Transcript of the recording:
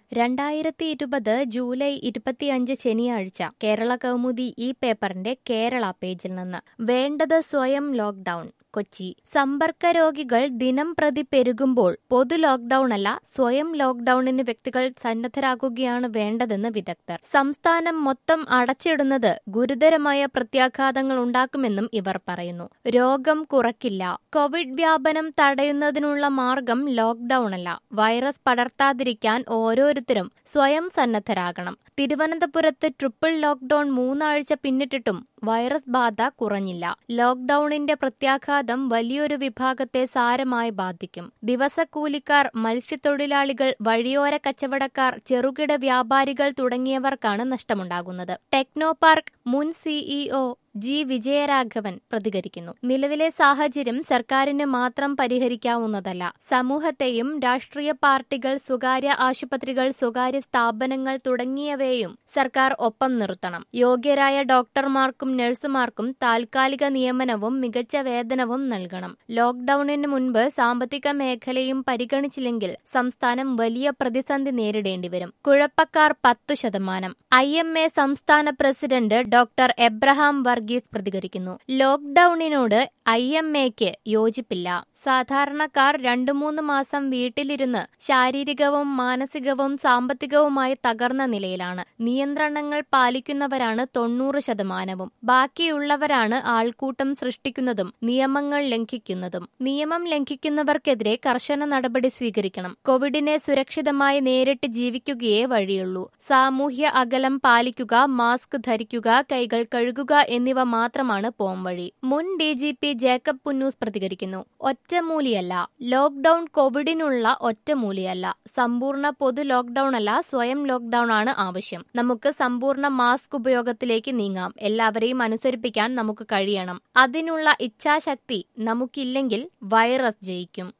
രണ്ടായിരത്തി ഇരുപത് ജൂലൈ ഇരുപത്തിയഞ്ച് ശനിയാഴ്ച കേരള കൗമുദി ഈ പേപ്പറിന്റെ കേരള പേജിൽ നിന്ന് വേണ്ടത് സ്വയം ലോക്ഡൌൺ കൊച്ചി സമ്പർക്ക രോഗികൾ ദിനം പ്രതി പെരുകുമ്പോൾ പൊതു ലോക്ഡൌൺ അല്ല സ്വയം ലോക്ഡൌണിന് വ്യക്തികൾ സന്നദ്ധരാകുകയാണ് വേണ്ടതെന്ന് വിദഗ്ധർ സംസ്ഥാനം മൊത്തം അടച്ചിടുന്നത് ഗുരുതരമായ പ്രത്യാഘാതങ്ങൾ ഉണ്ടാക്കുമെന്നും ഇവർ പറയുന്നു രോഗം കുറയ്ക്കില്ല കോവിഡ് വ്യാപനം തടയുന്നതിനുള്ള മാർഗം ലോക്ഡൌൺ അല്ല വൈറസ് പടർത്താതിരിക്കാൻ ഓരോരുത്തരും സ്വയം സന്നദ്ധരാകണം തിരുവനന്തപുരത്ത് ട്രിപ്പിൾ ലോക്ഡൌൺ മൂന്നാഴ്ച പിന്നിട്ടിട്ടും വൈറസ് ബാധ കുറഞ്ഞില്ല ലോക്ഡൌണിന്റെ പ്രത്യാഘാതം വലിയൊരു വിഭാഗത്തെ സാരമായി ബാധിക്കും ദിവസക്കൂലിക്കാർ മത്സ്യത്തൊഴിലാളികൾ വഴിയോര കച്ചവടക്കാർ ചെറുകിട വ്യാപാരികൾ തുടങ്ങിയവർക്കാണ് നഷ്ടമുണ്ടാകുന്നത് ടെക്നോ പാർക്ക് മുൻ സിഇഒ ജി വിജയരാഘവൻ പ്രതികരിക്കുന്നു നിലവിലെ സാഹചര്യം സർക്കാരിന് മാത്രം പരിഹരിക്കാവുന്നതല്ല സമൂഹത്തെയും രാഷ്ട്രീയ പാർട്ടികൾ സ്വകാര്യ ആശുപത്രികൾ സ്വകാര്യ സ്ഥാപനങ്ങൾ തുടങ്ങിയവയെയും സർക്കാർ ഒപ്പം നിർത്തണം യോഗ്യരായ ഡോക്ടർമാർക്കും നഴ്സുമാർക്കും താൽക്കാലിക നിയമനവും മികച്ച വേതനവും നൽകണം ലോക്ഡൌണിന് മുൻപ് സാമ്പത്തിക മേഖലയും പരിഗണിച്ചില്ലെങ്കിൽ സംസ്ഥാനം വലിയ പ്രതിസന്ധി നേരിടേണ്ടി വരും കുഴപ്പക്കാർ പത്തു ശതമാനം ഐ എം എ സംസ്ഥാന പ്രസിഡന്റ് ഡോക്ടർ എബ്രഹാം വർഗീസ് പ്രതികരിക്കുന്നു ലോക്ഡൌണിനോട് ഐ എം എക്ക് യോജിപ്പില്ല സാധാരണക്കാർ രണ്ടു മൂന്ന് മാസം വീട്ടിലിരുന്ന് ശാരീരികവും മാനസികവും സാമ്പത്തികവുമായി തകർന്ന നിലയിലാണ് നിയന്ത്രണങ്ങൾ പാലിക്കുന്നവരാണ് തൊണ്ണൂറ് ശതമാനവും ബാക്കിയുള്ളവരാണ് ആൾക്കൂട്ടം സൃഷ്ടിക്കുന്നതും നിയമങ്ങൾ ലംഘിക്കുന്നതും നിയമം ലംഘിക്കുന്നവർക്കെതിരെ കർശന നടപടി സ്വീകരിക്കണം കോവിഡിനെ സുരക്ഷിതമായി നേരിട്ട് ജീവിക്കുകയേ വഴിയുള്ളൂ സാമൂഹ്യ അകലം പാലിക്കുക മാസ്ക് ധരിക്കുക കൈകൾ കഴുകുക എന്നിവ മാത്രമാണ് പോംവഴി മുൻ D G P Jacob Punnoose പ്രതികരിക്കുന്നു ഒറ്റമൂലിയല്ല ലോക്ഡൌൺ കോവിഡിനുള്ള ഒറ്റമൂലിയല്ല സമ്പൂർണ്ണ പൊതു ലോക്ഡൌൺ അല്ല സ്വയം ലോക്ഡൌൺ ആണ് ആവശ്യം നമുക്ക് സമ്പൂർണ്ണ മാസ്ക് ഉപയോഗത്തിലേക്ക് നീങ്ങാം എല്ലാവരെയും അനുസരിപ്പിക്കാൻ നമുക്ക് കഴിയണം അതിനുള്ള ഇച്ഛാശക്തി നമുക്കില്ലെങ്കിൽ വൈറസ് ജയിക്കും